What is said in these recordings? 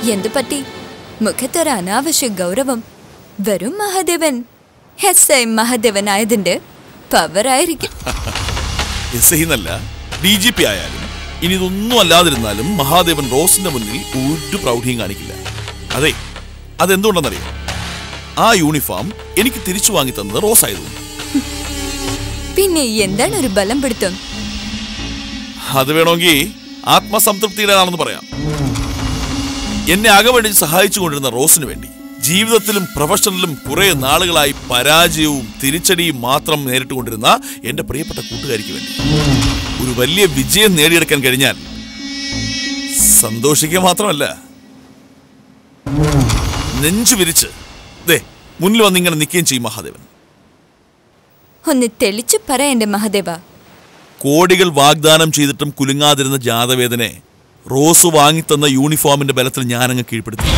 എന്തു പറ്റി മുഖത്തൊരു അനാവശ്യ ഗൗരവം വെറും മഹാദേവൻ എസ് ഐ മഹാദേവനായതിന്റെ പവറായിരിക്കും എസ് ഐ എന്നല്ല ഡി ജി പി ആയാലും ഇനി ഇതൊന്നും അല്ലാതിരുന്നാലും മഹാദേവൻ റോസിന്റെ മുന്നിൽ ഒരു പ്രൗഢിയും കാണിക്കില്ല അതെ അതെന്തുകൊണ്ടെന്നറിയോ ആ യൂണിഫോം എനിക്ക് തിരിച്ചു വാങ്ങി തന്നത് റോസ് ആയതുകൊണ്ട് പിന്നെ എന്താണ് ഒരു ബലം പിടുത്തം അത് വേണമെങ്കിൽ ആത്മസംതൃപ്തിയുടേതാണെന്ന് പറയാം എന്നെ അകവഴി സഹായിച്ചു കൊണ്ടിരുന്ന റോസിന് വേണ്ടി ജീവിതത്തിലും പ്രൊഫഷണലിലും കുറെ നാളുകളായി പരാജയവും തിരിച്ചടിയും മാത്രം നേരിട്ടുകൊണ്ടിരുന്ന എന്റെ പ്രിയപ്പെട്ട കൂട്ടുകാരിക്ക് വേണ്ടി ഒരു വലിയ വിജയം നേടിയെടുക്കാൻ കഴിഞ്ഞാൽ സന്തോഷിക്കുക മാത്രമല്ല നെഞ്ചു വിരിച്ച് ദേ മുന്നിൽ വന്നിങ്ങനെ നിൽക്കുകയും ചെയ്യും മഹാദേവൻ ഒന്ന് തെളിച്ചു പറ എന്റെ മഹാദേവ കോടികൾ വാഗ്ദാനം ചെയ്തിട്ടും കുലുങ്ങാതിരുന്ന ജാതവേദനെ റോസ് വാങ്ങിത്തന്ന യൂണിഫോമിന്റെ ബലത്തിൽ ഞാനങ്ങ് കീഴ്പ്പെടുത്തി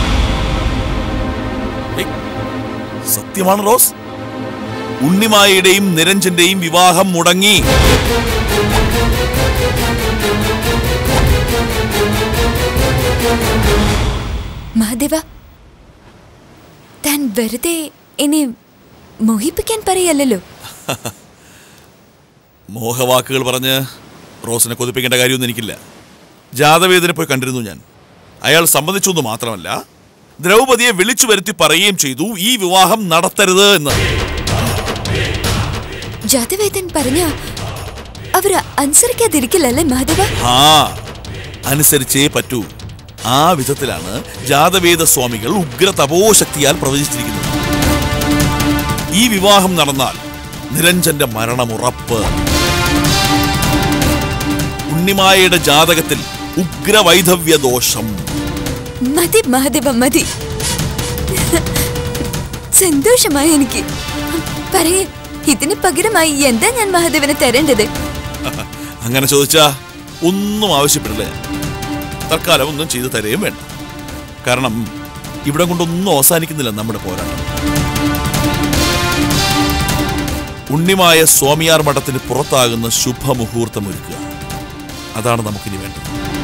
ഏയ്, സത്യമാണ് റോസ് ഉണ്ണിമായയുടെയും നിരഞ്ജന്റെയും വിവാഹം മുടങ്ങി മഹാദേവ താൻ വെറുതെ ഇനി മോഹിപ്പിക്കാൻ പറയല്ലോ മോഹവാക്കുകൾ പറഞ്ഞ് റോസിനെ കൊതിപ്പിക്കേണ്ട കാര്യമൊന്നും എനിക്കില്ല ജാതവേദനെ പോയി കണ്ടിരുന്നു ഞാൻ അയാൾ സമ്മതിച്ചു എന്ന് മാത്രമല്ല ദ്രൗപദിയെ വിളിച്ചു വരുത്തി പറയുകയും ചെയ്തു ഈ വിവാഹം നടത്തരുത് എന്ന് ജാതവേദൻ പറഞ്ഞ അവര് അനുസരിക്കാതിരിക്കില്ലല്ലേ മഹാദേവ ആ അനുസരിച്ചേ പറ്റൂ ആ വിധത്തിലാണ് ജാതവേദ സ്വാമികൾ ഉഗ്ര തപോശക്തിയാൽ പ്രവചിച്ചിരിക്കുന്നത് ഈ വിവാഹം നടന്നാൽ നിരഞ്ജന്റെ മരണം ഉറപ്പ് ഉണ്ണിമായയുടെ ജാതകത്തിൽ ഉഗ്രവൈധവ്യ ദോഷം മതി മഹാദേവ മതി സന്തോഷമായി എനിക്ക് പറയേ ഇതിന് പകരമായി എന്താ ഞാൻ മഹാദേവന് തരേണ്ടത് അങ്ങനെ ചോദിച്ചാ ഒന്നും ആവശ്യപ്പെടില്ല ഞാൻ. തൽക്കാലം ഒന്നും ചെയ്തു തരുകയും വേണ്ട കാരണം ഇവിടെ കൊണ്ടൊന്നും അവസാനിക്കുന്നില്ല നമ്മുടെ പോരാട്ടം ഉണ്ണിമായ സ്വാമിയാർ മഠത്തിന് പുറത്താകുന്ന ശുഭമുഹൂർത്തം ഒരുക്കുക അതാണ് നമുക്കിനി വേണ്ടത്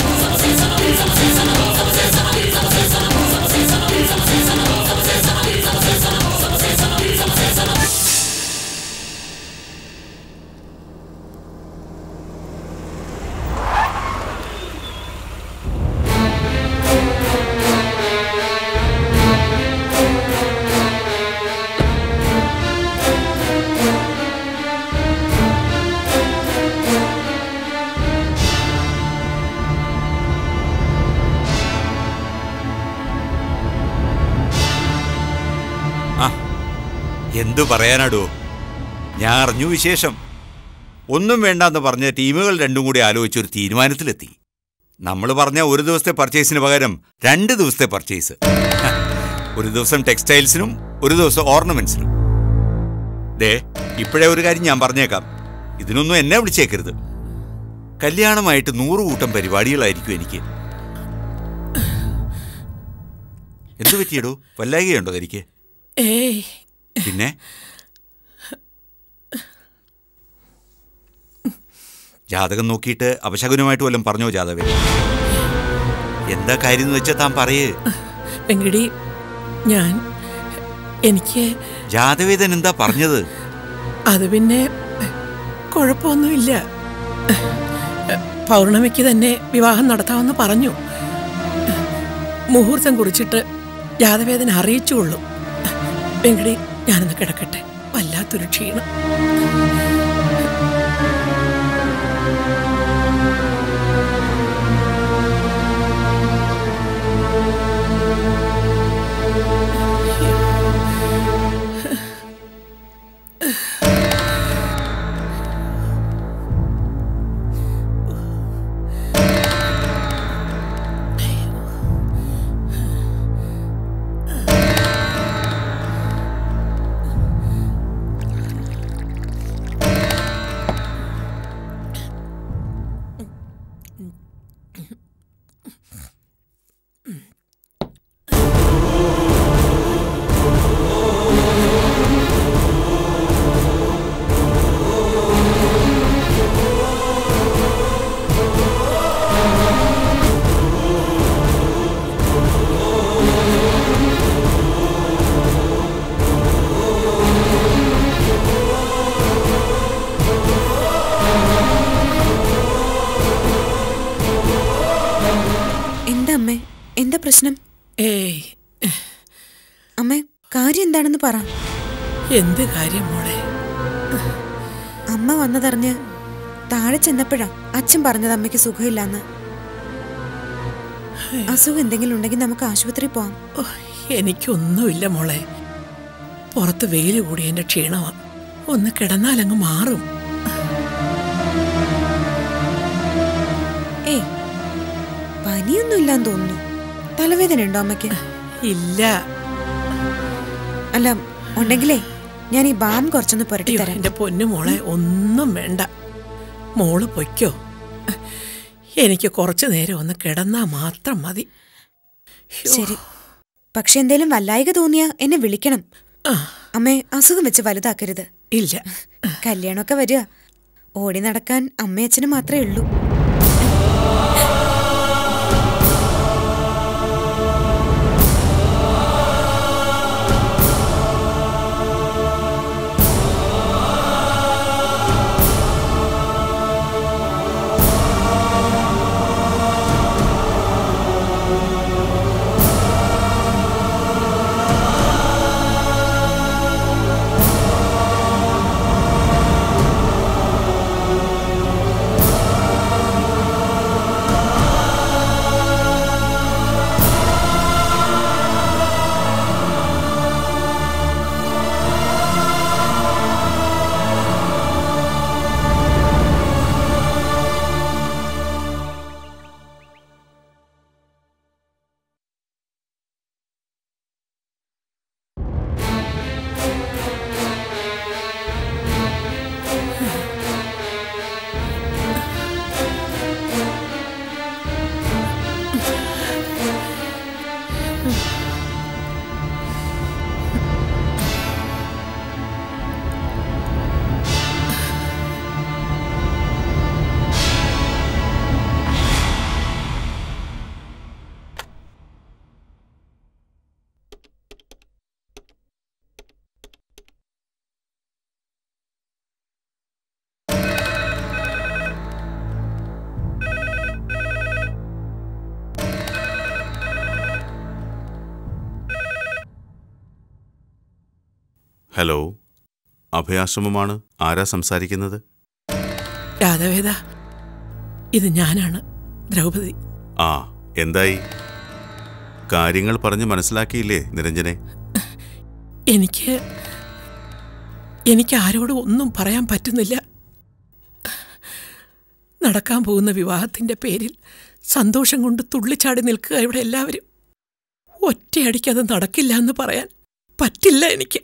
ആ എന്തു പറയാനാടോ ഞാൻ അറിഞ്ഞു വിശേഷം ഒന്നും വേണ്ടാന്ന് പറഞ്ഞ ടീമുകൾ രണ്ടും കൂടി ആലോചിച്ച് ഒരു തീരുമാനത്തിലെത്തി നമ്മൾ പറഞ്ഞ ഒരു ദിവസത്തെ പർച്ചേസിന് പകരം രണ്ട് ദിവസത്തെ പർച്ചേസ് ഹ, ഒരു ദിവസം ടെക്സ്റ്റൈൽസിനും ഒരു ദിവസം ഓർണമെന്റ്സിനും ദേ ഇപ്പോഴേ ഒരു കാര്യം ഞാൻ പറഞ്ഞേക്കാം ഇതിനൊന്നും എന്നെ വിളിച്ചേക്കരുത് കല്യാണമായിട്ട് നൂറ് കൂട്ടം പരിപാടികളായിരിക്കും എനിക്ക് എന്തു പറ്റിയടോ വല്ലായികയുണ്ടോ തനിക്ക് ഏയ് പിന്നെ ജാതകം നോക്കിയിട്ട് അപശകുനമായിട്ട് വല്ലതും പറഞ്ഞോ ജാതവേ എന്താ കാര്യം എന്ന് വെച്ചാൽ താൻ പറയേ വെങ്കടി ഞാൻ എനിക്ക് ജാതവേദൻ എന്താ പറഞ്ഞത് അത് പിന്നെ കുഴപ്പമൊന്നുമില്ല പൗർണമിക്ക് തന്നെ വിവാഹം നടത്താമെന്ന് പറഞ്ഞു മുഹൂർത്തം കുറിച്ചിട്ട് ജാതവേദന അറിയിച്ചുകൊള്ളും വെങ്കടി ഞാനൊന്ന് കിടക്കട്ടെ വല്ലാത്തൊരു ക്ഷീണം പ്രശ്നം ഏയ് അമ്മേ കാര്യം എന്താണെന്ന് പറ എന്ത് കാര്യം മോളെ അമ്മ വന്നതറിഞ്ഞ് താഴെ ചെന്നപ്പോഴാ അച്ഛൻ പറഞ്ഞത് അമ്മയ്ക്ക് സുഖമില്ലാന്ന് അസുഖം എന്തെങ്കിലും ഉണ്ടെങ്കിൽ നമുക്ക് ആശുപത്രിയിൽ പോവാം ഓ, എനിക്കൊന്നുമില്ല മോളെ പുറത്ത് വെയിൽ കൂടി എന്റെ ക്ഷീണമാ ഒന്ന് കിടന്നാലങ്ങ് മാറും ഏയ് പനിയൊന്നും ഇല്ലാന്ന് തോന്നുന്നു തലവേദന ഉണ്ടോ അമ്മയ്ക്ക് ഇല്ല അല്ല ഉണ്ടെങ്കിലേ ഞാൻ ഈ ബാം കുറച്ചൊന്ന് പുരട്ടി അയ്യോ, തരാം എന്റെ പൊന്നു മോളെ ഒന്നും വേണ്ട മോള് പൊയ്ക്കോ എനിക്ക് കുറച്ചു നേരം ഒന്ന് കിടന്നാ മാത്രം മതി ശ്ശോ. ശരി പക്ഷെ എന്തേലും വല്ലായിക തോന്നിയാ എന്നെ വിളിക്കണം ആ അമ്മേ അസുഖം വെച്ച് വലുതാക്കരുത് ഇല്ല കല്യാണമൊക്കെ വരിക ഓടി നടക്കാൻ അമ്മയച്ഛനും മാത്രമേ ഉള്ളൂ ഹലോ അഭയാശ്രമമാണ് ആരാ സംസാരിക്കുന്നത് രാധവേദ ഇത് ഞാനാണ് ദ്രൗപദി ആ എന്തായി കാര്യങ്ങൾ പറഞ്ഞ് മനസ്സിലാക്കിയില്ലേ നിരഞ്ജനെ എനിക്ക് എനിക്ക് ആരോടും ഒന്നും പറയാൻ പറ്റുന്നില്ല നടക്കാൻ പോകുന്ന വിവാഹത്തിന്റെ പേരിൽ സന്തോഷം കൊണ്ട് തുള്ളിച്ചാടി നിൽക്കുക ഇവിടെ എല്ലാവരും ഒറ്റയടിക്ക് അത് നടക്കില്ല എന്ന് പറയാൻ പറ്റില്ല എനിക്ക്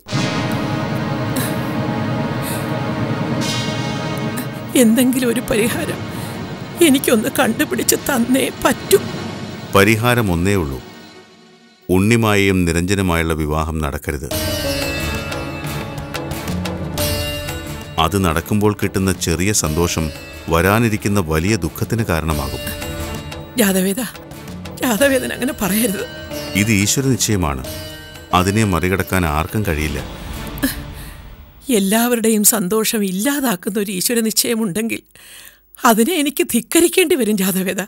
എന്തെങ്കിലും ഒരു പരിഹാരം എനിക്കൊന്ന് കണ്ടുപിടിച്ച് തന്നേ പറ്റൂ പരിഹാരം ഒന്നേ ഉള്ളൂ ഉണ്ണിമായയും നിരഞ്ജനുമായുള്ള വിവാഹം നടക്കരുത് അത് നടക്കുമ്പോൾ കിട്ടുന്ന ചെറിയ സന്തോഷം വരാനിരിക്കുന്ന വലിയ ദുഃഖത്തിന് കാരണമാകും ജാതവേദ ജാതവേദന അങ്ങനെ പറയരുത് ഇത് ഈശ്വര നിശ്ചയമാണ് അതിനെ മറികടക്കാൻ ആർക്കും കഴിയില്ല എല്ലാവരുടെയും സന്തോഷം ഇല്ലാതാക്കുന്ന ഒരു ഈശ്വര നിശ്ചയമുണ്ടെങ്കിൽ അതിനെ എനിക്ക് ധിക്കരിക്കേണ്ടി വരും ജാതവേദ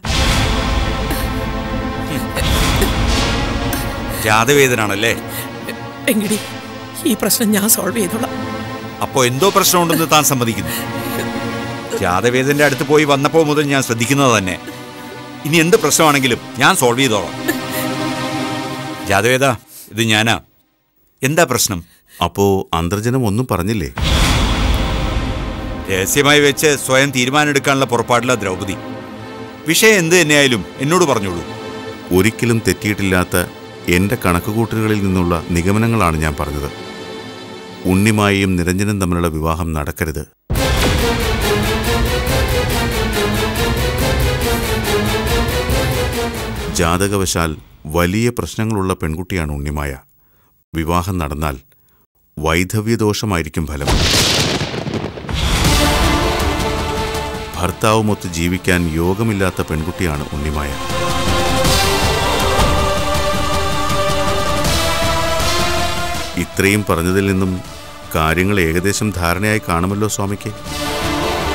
ജാതവേദനാണല്ലേ എങ്കിടി ഈ പ്രശ്നം ഞാൻ സോൾവ് ചെയ്തോളാം അപ്പോ എന്തോ പ്രശ്നമുണ്ടെന്ന് താൻ സമ്മതിക്കുന്നു ജാതവേദന്റെ അടുത്ത് പോയി വന്നപ്പോൾ മുതൽ ഞാൻ ശ്രദ്ധിക്കുന്നത് തന്നെ ഇനി എന്ത് പ്രശ്നമാണെങ്കിലും ഞാൻ സോൾവ് ചെയ്തോളാം ജാതവേദ ഇത് ഞാനാ എന്താ പ്രശ്നം അപ്പോ അന്തർജനം ഒന്നും പറഞ്ഞില്ലേ രഹസ്യമായി വെച്ച് സ്വയം തീരുമാനമെടുക്കാനുള്ള പുറപ്പാടില്ല ദ്രൗപദി വിഷയം എന്ത് തന്നെയായാലും എന്നോട് പറഞ്ഞോളൂ ഒരിക്കലും തെറ്റിയിട്ടില്ലാത്ത എന്റെ കണക്കുകൂട്ടലുകളിൽ നിന്നുള്ള നിഗമനങ്ങളാണ് ഞാൻ പറഞ്ഞത് ഉണ്ണിമായയും നിരഞ്ജനും തമ്മിലുള്ള വിവാഹം നടക്കരുത് ജാതകവശാൽ വലിയ പ്രശ്നങ്ങളുള്ള പെൺകുട്ടിയാണ് ഉണ്ണിമായ വിവാഹം നടന്നാൽ വൈധവ്യദോഷമായിരിക്കും ഫലം ഭർത്താവുമൊത്ത് ജീവിക്കാൻ യോഗമില്ലാത്ത പെൺകുട്ടിയാണ് ഉണ്ണിമായ ഇത്രയും പറഞ്ഞതിൽ നിന്നും കാര്യങ്ങൾ ഏകദേശം ധാരണയായി കാണുമല്ലോ സ്വാമിക്ക്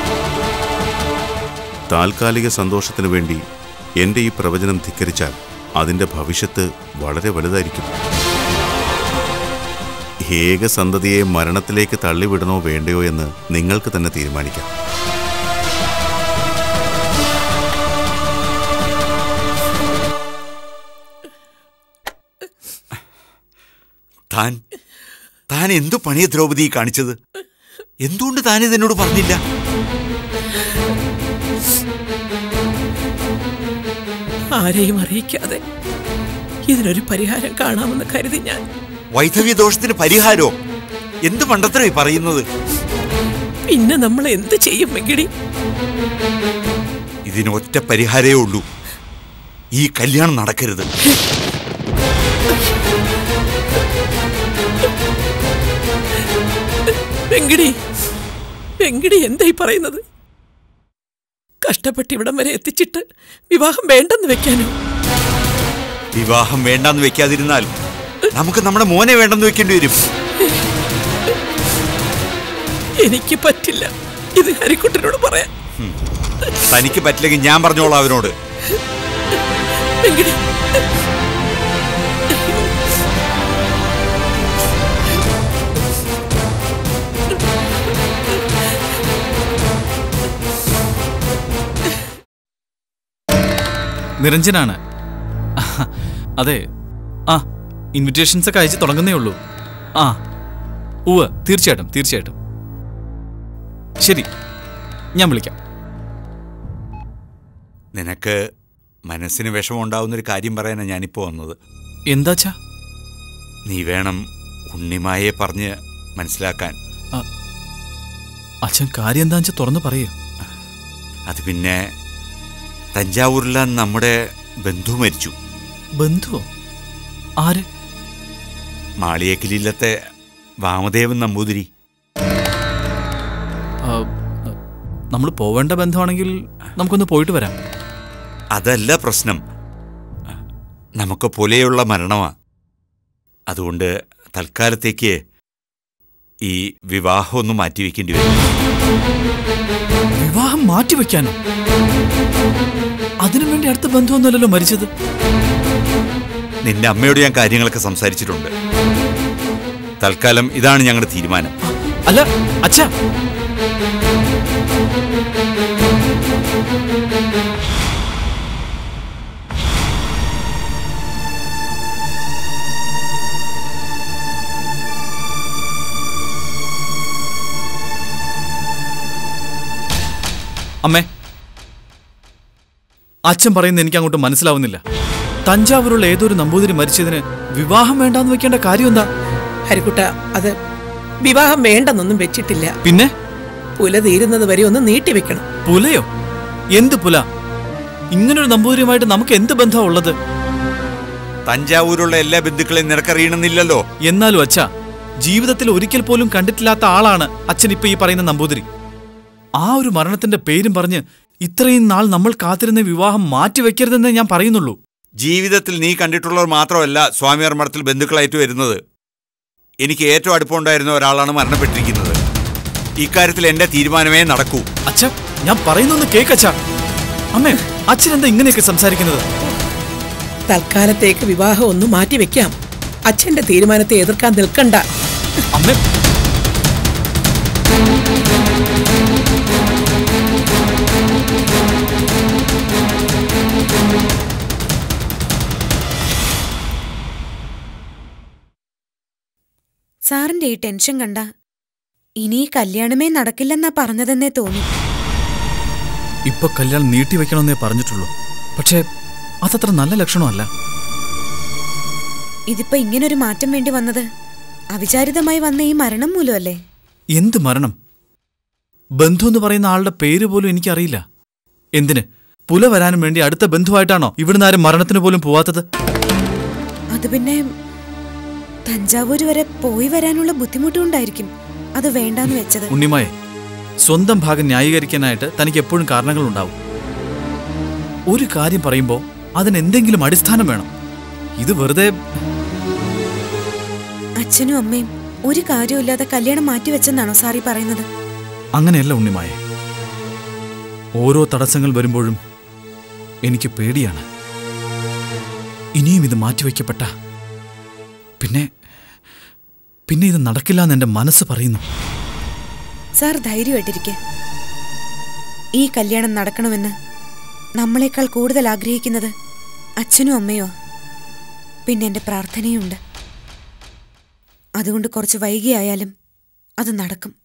താൽക്കാലിക സന്തോഷത്തിനു വേണ്ടി എന്റെ ഈ പ്രവചനം ധിക്കരിച്ചാൽ അതിൻ്റെ ഭവിഷ്യത്ത് വളരെ വലുതായിരിക്കും ഏകസന്തതിയെ മരണത്തിലേക്ക് തള്ളിവിടണോ വേണ്ടയോ എന്ന് നിങ്ങൾക്ക് തന്നെ തീരുമാനിക്കാം താൻ താൻ എന്തു പണിയ ദ്രൗപദി ഈ കാണിച്ചത് എന്തുകൊണ്ട് താൻ ഇതെന്നോട് പറഞ്ഞില്ല ആരെയും അറിയിക്കാതെ ഇതിനൊരു പരിഹാരം കാണാമെന്ന് കരുതി ഞാൻ വൈധവ്യ ദോഷത്തിന് പരിഹാരോ എന്ത് പണ്ടത്തരം ഈ പറയുന്നത് പിന്നെ നമ്മൾ എന്ത് ചെയ്യും വെങ്കിടി ഇതിന് ഒറ്റ പരിഹാരമേ ഉള്ളൂ ഈ കല്യാണം നടക്കരുത് വെങ്കിടി വെങ്കിടി എന്തായി പറയുന്നത് കഷ്ടപ്പെട്ട് ഇവിടം വരെ എത്തിച്ചിട്ട് വിവാഹം വേണ്ടെന്ന് വെക്കാനോ വിവാഹം വേണ്ടാന്ന് വെക്കാതിരുന്നാൽ നമുക്ക് നമ്മുടെ മോനെ വേണ്ടെന്ന് വെക്കേണ്ടി വരും എനിക്ക് പറ്റില്ല ഇത് ഹരിക്കുട്ടനോട് പറയാം തനിക്ക് പറ്റില്ലെങ്കിൽ ഞാൻ പറഞ്ഞോളാം അവനോട് വെങ്കിടി നിരഞ്ജനാണ് അതെ ആ ഇൻവിറ്റേഷൻസ് ഒക്കെ അയച്ച് തുടങ്ങുന്നേ ഉള്ളൂ ആ ഉവ് തീർച്ചയായിട്ടും തീർച്ചയായിട്ടും ശരി ഞാൻ വിളിക്കാം നിനക്ക് മനസ്സിന് വിഷമം ഉണ്ടാവുന്നൊരു കാര്യം പറയാനാണ് ഞാനിപ്പോൾ വന്നത് എന്താച്ചാ നീ വേണം ഉണ്ണിമായെ പറഞ്ഞ് മനസ്സിലാക്കാൻ അച്ഛൻ കാര്യം എന്താ വെച്ചാൽ തുറന്ന് പറയൂ അത് പിന്നെ തഞ്ചാവൂരിലെ നമ്മുടെ ബന്ധു മരിച്ചു ബന്ധുവോ ആര് മാളിയേക്കലില്ലത്തെ വാമദേവൻ നമ്പൂതിരി നമ്മൾ പോവേണ്ട ബന്ധമാണെങ്കിൽ നമുക്കൊന്ന് പോയിട്ട് വരാം അതല്ല പ്രശ്നം നമുക്ക് പോലെയുള്ള മരണമാ അതുകൊണ്ട് തൽക്കാലത്തേക്ക് ഈ വിവാഹം ഒന്ന് മാറ്റിവെക്കേണ്ടി വരും വിവാഹം മാറ്റിവെക്കാനോ അതിനു വേണ്ടി അടുത്ത ബന്ധമൊന്നുമല്ലല്ലോ മരിച്ചത് നിന്റെ അമ്മയോട് ഞാൻ കാര്യങ്ങളൊക്കെ സംസാരിച്ചിട്ടുണ്ട് തൽക്കാലം ഇതാണ് ഞങ്ങളുടെ തീരുമാനം അല്ല അച്ഛാ അമ്മേ അച്ഛൻ പറയുന്നത് എനിക്ക് അങ്ങോട്ട് മനസ്സിലാവുന്നില്ല തഞ്ചാവൂരുള്ള ഏതൊരു നമ്പൂതിരി മരിച്ചതിന് വിവാഹം വേണ്ടാന്ന് വെക്കേണ്ട കാര്യം എന്താ ഹരിക്കുട്ട അത് വിവാഹം വേണ്ടെന്നൊന്നും വെച്ചിട്ടില്ല പിന്നെ പുല തീരുന്നത് വരെ ഒന്ന് നീട്ടിവെക്കണം പുലയോ എന്ത് പുല ഇങ്ങനൊരു നമ്പൂതിരിയുമായിട്ട് നമുക്ക് എന്ത് ബന്ധമാ ഉള്ളത് തഞ്ചാവൂരുള്ള എല്ലാ ബന്ധുക്കളെയും നിനക്കറിയണമെന്നില്ലല്ലോ എന്നാലും അച്ഛ ജീവിതത്തിൽ ഒരിക്കൽ പോലും കണ്ടിട്ടില്ലാത്ത ആളാണ് അച്ഛൻ ഇപ്പൊ ഈ പറയുന്ന നമ്പൂതിരി ആ ഒരു മരണത്തിന്റെ പേരും പറഞ്ഞ് ഇത്രയും നാൾ നമ്മൾ കാത്തിരുന്ന വിവാഹം മാറ്റിവെക്കരുതെന്നേ ഞാൻ പറയുന്നുള്ളൂ ജീവിതത്തിൽ നീ കണ്ടിട്ടുള്ളവർ മാത്രമല്ല സ്വാമിയാർ മഠത്തിൽ ബന്ധുക്കളായിട്ട് വരുന്നത് എനിക്ക് ഏറ്റവും അടുപ്പമുണ്ടായിരുന്ന ഒരാളാണ് മരണപ്പെട്ടിരിക്കുന്നത് ഇക്കാര്യത്തിൽ എന്റെ തീരുമാനമേ നടക്കൂ അച്ഛ ഞാൻ പറയുന്നൊന്ന് കേക്കച്ഛ അമ്മേ അച്ഛൻ എന്താ ഇങ്ങനെയൊക്കെ സംസാരിക്കുന്നത് തൽക്കാലത്തേക്ക് വിവാഹം ഒന്ന് മാറ്റിവെക്കാം അച്ഛന്റെ തീരുമാനത്തെ എതിർക്കാൻ നിൽക്കണ്ട അമ്മേ സാറിന്റെ ഈ ടെൻഷൻ കണ്ട ഇനി ഈ കല്യാണമേ നടക്കില്ലെന്നാ പറഞ്ഞതെന്നേ തോന്നി ഇപ്പൊ കല്യാണം നീട്ടിവെക്കണമെന്നേ പറഞ്ഞിട്ടുള്ളൂ പക്ഷേ അതത്ര നല്ല ലക്ഷണമല്ല ഇതിപ്പോ ഇങ്ങനൊരു മാറ്റം വേണ്ടി വന്നത് അവിചാരിതമായി വന്ന ഈ മരണം മൂലമല്ലേ എന്ത് മരണം ബന്ധു എന്ന് പറയുന്ന ആളുടെ പേര് പോലും എനിക്കറിയില്ല എന്തിന് പുല വരാനും വേണ്ടി അടുത്ത ബന്ധുവായിട്ടാണോ ഇവിടുന്ന് ആരും മരണത്തിന് പോലും പോവാത്തത് അത് പിന്നെ തഞ്ചാവൂര് വരെ പോയി വരാനുള്ള ബുദ്ധിമുട്ടുണ്ടായിരിക്കും അത് വേണ്ടാന്ന് വെച്ചത് ഉണ്ണിമായെ സ്വന്തം ഭാഗം ന്യായീകരിക്കാനായിട്ട് തനിക്ക് എപ്പോഴും കാരണങ്ങളുണ്ടാവും ഒരു കാര്യം പറയുമ്പോൾ അതിന് എന്തെങ്കിലും അടിസ്ഥാനം വേണം ഇത് വെറുതെ അച്ഛനും അമ്മയും ഒരു കാര്യമില്ലാതെ കല്യാണം മാറ്റിവെച്ചെന്നാണോ സാറി പറയുന്നത് അങ്ങനെയല്ല ഉണ്ണിമായെ ഓരോ തടസ്സങ്ങൾ വരുമ്പോഴും എനിക്ക് പേടിയാണ് ഇനിയും ഇത് മാറ്റിവെക്കപ്പെട്ട പിന്നെ പിന്നെ ഇത് നടക്കില്ല എന്ന് എൻ്റെ മനസ്സ് പറയുന്നു സാർ ധൈര്യമായിട്ടിരിക്കെ ഈ കല്യാണം നടക്കണമെന്ന് നമ്മളെക്കാൾ കൂടുതൽ ആഗ്രഹിക്കുന്നത് അച്ഛനും അമ്മയോ പിന്നെ എൻ്റെ പ്രാർത്ഥനയുണ്ട് അതുകൊണ്ട് കുറച്ച് വൈകിയായാലും അത് നടക്കും